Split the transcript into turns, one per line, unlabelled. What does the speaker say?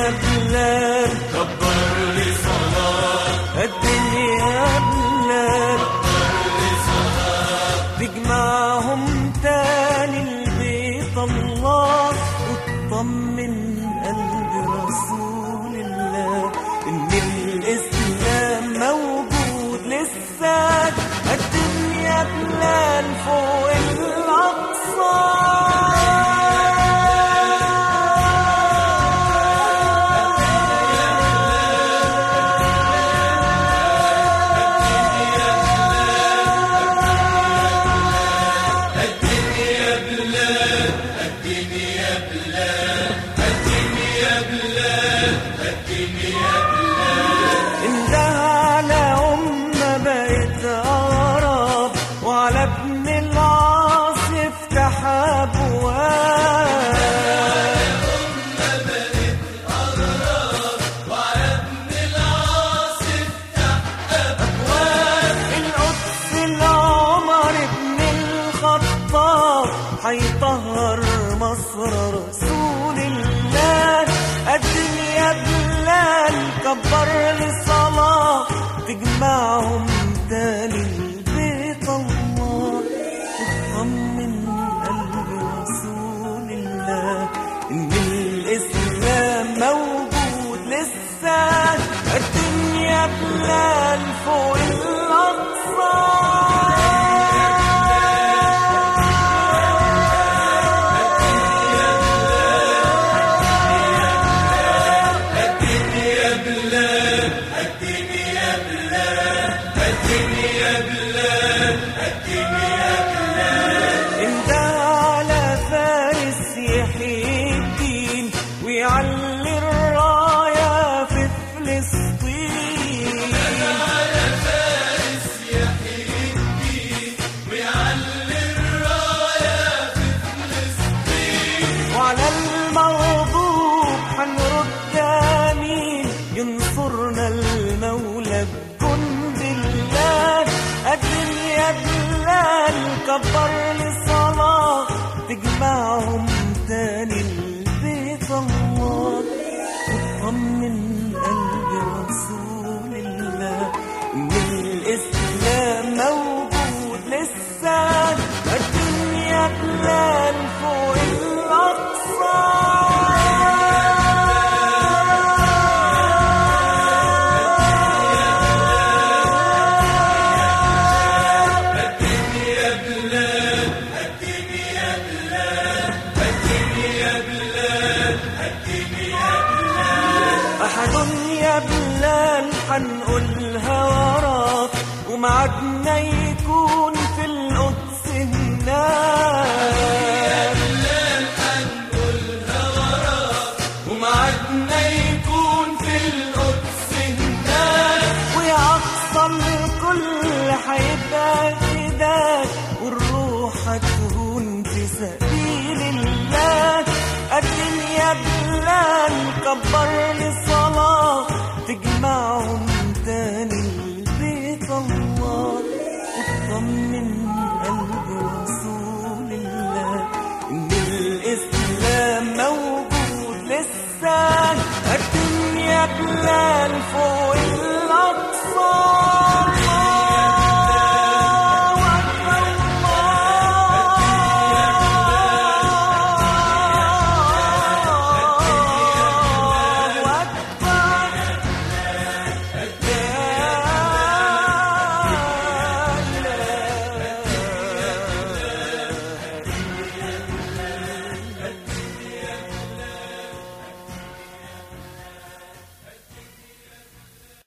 يا بلال
كبر لي صلاة
قدم يا بلال تجمعهم تاني لبيت الله وتطمن قلب رسول الله ان الاسلام موجود لسه قدم يا بلال فوق الاقصى انتهى على أمة بقت أغراب وعلى ابن العاص افتح أبواب القدس العمر ابن الخطاب حيطهر مصر رسول الله قدم يا بلال كبر لي صلاة تجمعهم تاني لبيت الله وتطمن قلب رسول الله ان الاسلام موجود لسه قدم يا بلال فوق الاقصى انت على فارس يحيي الدين ويعلي الراية في فلسطين وعلى المغضوب حنرد يمين ينصرنا المولى بجند الله قدم يا بلال كبر لي صلاة تجمعهم تاني لبيت الله وتطمن قلب رسول الله ان الاسلام موجود لسه قدم يا بلال فوق الاقصى أحد يا بلال حنقولها وراك ومعدنا يكون في القدس هناك ومعدنا يكون في القدس هناك ويعصى الكل حيبقى فداك والروح هتهون في سبيل الله قدم يا بلال كبر لي